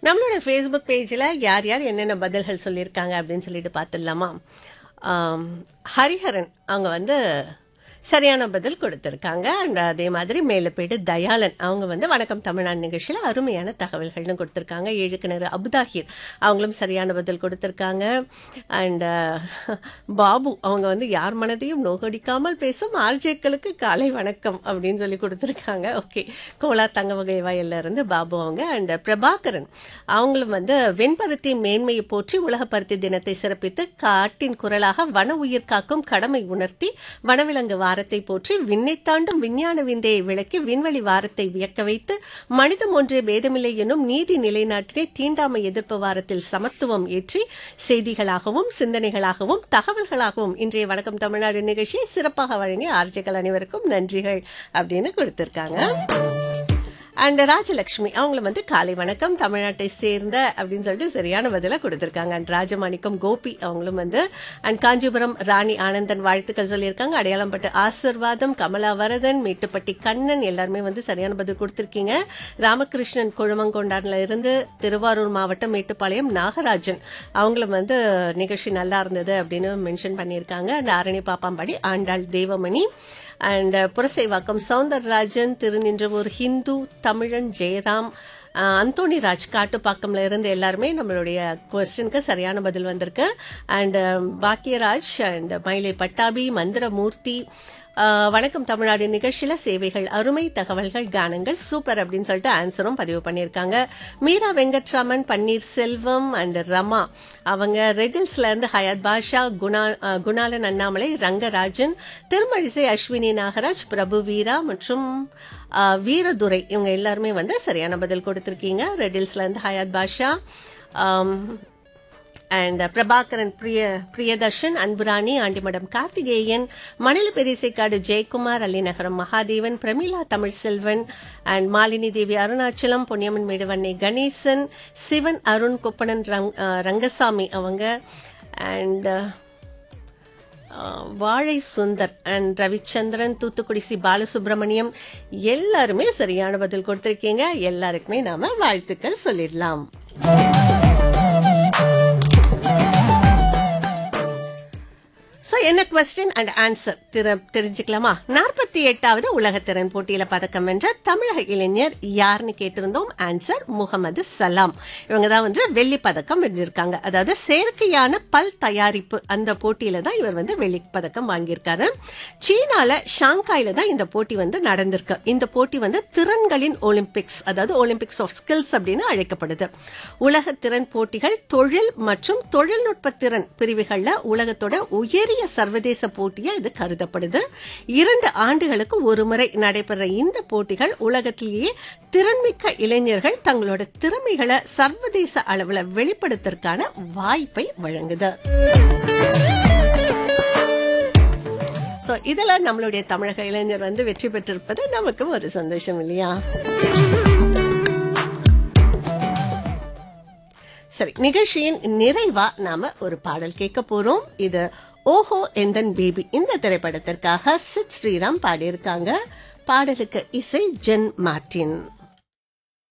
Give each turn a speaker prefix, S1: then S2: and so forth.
S1: நம்மளோட ஃபேஸ்புக் பேஜில் யார் யார் என்னென்ன பதில்கள் சொல்லியிருக்காங்க அப்படின்னு சொல்லிட்டு பார்த்துடலாமா ஆம், ஹரிஹரன் அவங்க வந்து சரியான பதில் கொடுத்துருக்காங்க அண்ட் அதே மாதிரி மேலப்பேடு தயாளன் அவங்க வந்து வணக்கம் தமிழ்நாடு நிகழ்ச்சியில் அருமையான தகவல்கள்னு கொடுத்துருக்காங்க ஏழுக்கிணறு அபுதாஹிர் அவங்களும் சரியான பதில் கொடுத்துருக்காங்க அண்ட் பாபு அவங்க வந்து யார் மனதையும் நோகடிக்காமல் பேசும் ஆர்ஜேக்களுக்கு காலை வணக்கம் அப்படின்னு சொல்லி கொடுத்துருக்காங்க ஓகே கோலா தங்க வகை வயல்ல இருந்து பாபு அவங்க அண்ட் பிரபாகரன் அவங்களும் வந்து வெண்பருத்தி மேன்மையை போற்றி உலக பருத்தி தினத்தை சிறப்பித்து காட்டின் குரலாக வன உயிர் காக்கும் கடமை உணர்த்தி வனவிலங்கு வாரத்தை போற்றி விண்ணை தாண்டும் விஞ்ஞான விந்தையை விளக்கி விண்வெளி வாரத்தை வியக்க வைத்து மனிதம் ஒன்றே பேதமில்லை எனும் நீதி நிலைநாட்டினை தீண்டாமை எதிர்ப்பு வாரத்தில் சமத்துவம் ஏற்றி செய்திகளாகவும் சிந்தனைகளாகவும் தகவல்களாகவும் இன்றைய வணக்கம் தமிழ்நாடு நிகழ்ச்சியை சிறப்பாக வழங்கிய ஆர்ஜிகள் அனைவருக்கும் நன்றிகள் அப்படின்னு கொடுத்திருக்காங்க அண்ட் ராஜலக்ஷ்மி அவங்கள வந்து காலை வணக்கம் தமிழ்நாட்டை சேர்ந்த அப்படின்னு சொல்லிட்டு சரியான பதில கொடுத்திருக்காங்க அண்ட் ராஜமாணிக்கம் கோபி அவங்களும் வந்து அண்ட் காஞ்சிபுரம் ராணி ஆனந்தன் வாழ்த்துக்கள் சொல்லியிருக்காங்க அடையாளம்பட்டு ஆசிர்வாதம் கமலா வரதன் மேட்டுப்பட்டி கண்ணன் எல்லாருமே வந்து சரியான பதில் கொடுத்திருக்கீங்க ராமகிருஷ்ணன் குழுமங்கொண்டான்ல இருந்து திருவாரூர் மாவட்டம் மேட்டுப்பாளையம் நாகராஜன் அவங்களும் வந்து நிகழ்ச்சி நல்லா இருந்தது அப்படின்னு மென்ஷன் பண்ணியிருக்காங்க அண்ட் ஆரணி பாப்பாம்பாடி ஆண்டாள் தேவமணி அண்ட் புரசைவாக்கம் சவுந்தரராஜன் திருநின்றவூர் ஹிந்து தமிழன் ஜெயராம் அஹ், அந்தோணி ராஜ் காட்டுப்பாக்கம்ல இருந்து எல்லாருமே நம்மளுடைய கொஸ்டினுக்கு சரியான பதில் வந்திருக்கு அண்ட் பாக்கியராஜ் அண்ட் மயிலை பட்டாபி மந்திரமூர்த்தி அஹ், வணக்கம் தமிழ்நாடு நிகழ்ச்சியில சேவைகள் அருமை தகவல்கள் கானங்கள் சூப்பர் அப்படின்னு சொல்லிட்டு ஆன்சரும் பதிவு பண்ணியிருக்காங்க மீரா வெங்கட்ராமன் பன்னீர்செல்வம் அண்ட் ரமா அவங்க ரெட்டில்ஸ்ல இருந்து ஹயாத் பாஷா குணா அஹ், குணாலன் அண்ணாமலை ரங்கராஜன் திருமழிசை அஸ்வினி நாகராஜ் பிரபு வீரா மற்றும் அஹ், வீரதுரை இவங்க எல்லாருமே வந்து சரியான பதில் கொடுத்திருக்கீங்க ரெட்டில்ஸ்ல இருந்து ஹயாத் பாஷா ஆம், அண்ட் பிரபாகரன் பிரிய பிரியதர்ஷன் அன்புராணி ஆண்டிமடம் கார்த்திகேயன் மணல பெரிசைக்காடு ஜெயக்குமார் அள்ளிநகரம் மகாதேவன் பிரமிளா தமிழ்செல்வன் அண்ட் மாலினி தேவி அருணாச்சலம் பொன்னியம்மன் மேடுவண்ணை கணேசன் சிவன் அருண் கொப்பனன் ரங்- அஹ், ரங்கசாமி அவங்க அண்ட் வாழை சுந்தர் அண்ட் ரவிச்சந்திரன் தூத்துக்குடி சி பாலசுப்ரமணியம் எல்லாருமே சரியான பதில் கொடுத்திருக்கீங்க எல்லாருக்குமே நாம வாழ்த்துக்கள் சொல்லிடலாம் ஸோ என்ன கொஸ்டின் அண்ட் ஆன்சர் திரு தெரிஞ்சுக்கலாமா நாற்பத்தி எட்டாவது உலகத்திறன் போட்டியில பதக்கம் வென்ற தமிழக இளைஞர் யாருன்னு கேட்டிருந்தோம் ஆன்சர் முகமது சலாம் இவங்க தான் வந்து வெள்ளி பதக்கம் வென்றிருக்காங்க அதாவது செயற்கையான பல் தயாரிப்பு அந்த போட்டியில தான் இவர் வந்து வெள்ளி பதக்கம் வாங்கியிருக்காரு சீனால ஷாங்காயில தான் இந்த போட்டி வந்து நடந்திருக்கு இந்த போட்டி வந்து திறன்களின் ஒலிம்பிக்ஸ் அதாவது ஒலிம்பிக்ஸ் ஆஃப் ஸ்கில்ஸ் அப்படின்னு அழைக்கப்படுது உலக திறன் போட்டிகள் தொழில் மற்றும் தொழில்நுட்ப திறன் பிரிவுகள்ல உலகத்தோட உயரிய சர்வதேச போட்டியா இது கருதப்படுது இரண்டு ஆண்டுகளுக்கு ஒரு முறை நடைபெற இந்த போட்டிகள் உலகத்திலேயே திறன்மிக்க இளைஞர்கள் தங்களோட திறமைகளை சர்வதேச அளவுல வெளிப்படுத்துறதுக்கான வாய்ப்பை வழங்குது சோ இதுல நம்மளுடைய தமிழக இளைஞர் வந்து வெற்றி பெற்றிருப்பது நமக்கு ஒரு சந்தோஷம் இல்லையா சரி நிகழ்ச்சியின் நிறைவா நாம ஒரு பாடல் கேட்க போறோம் இது ஓஹோ எந்தன் பேபி இந்த திரைப்படத்திற்காக சித் ஸ்ரீராம் பாடியிருக்காங்க பாடலுக்கு இசை ஜென் மார்டின்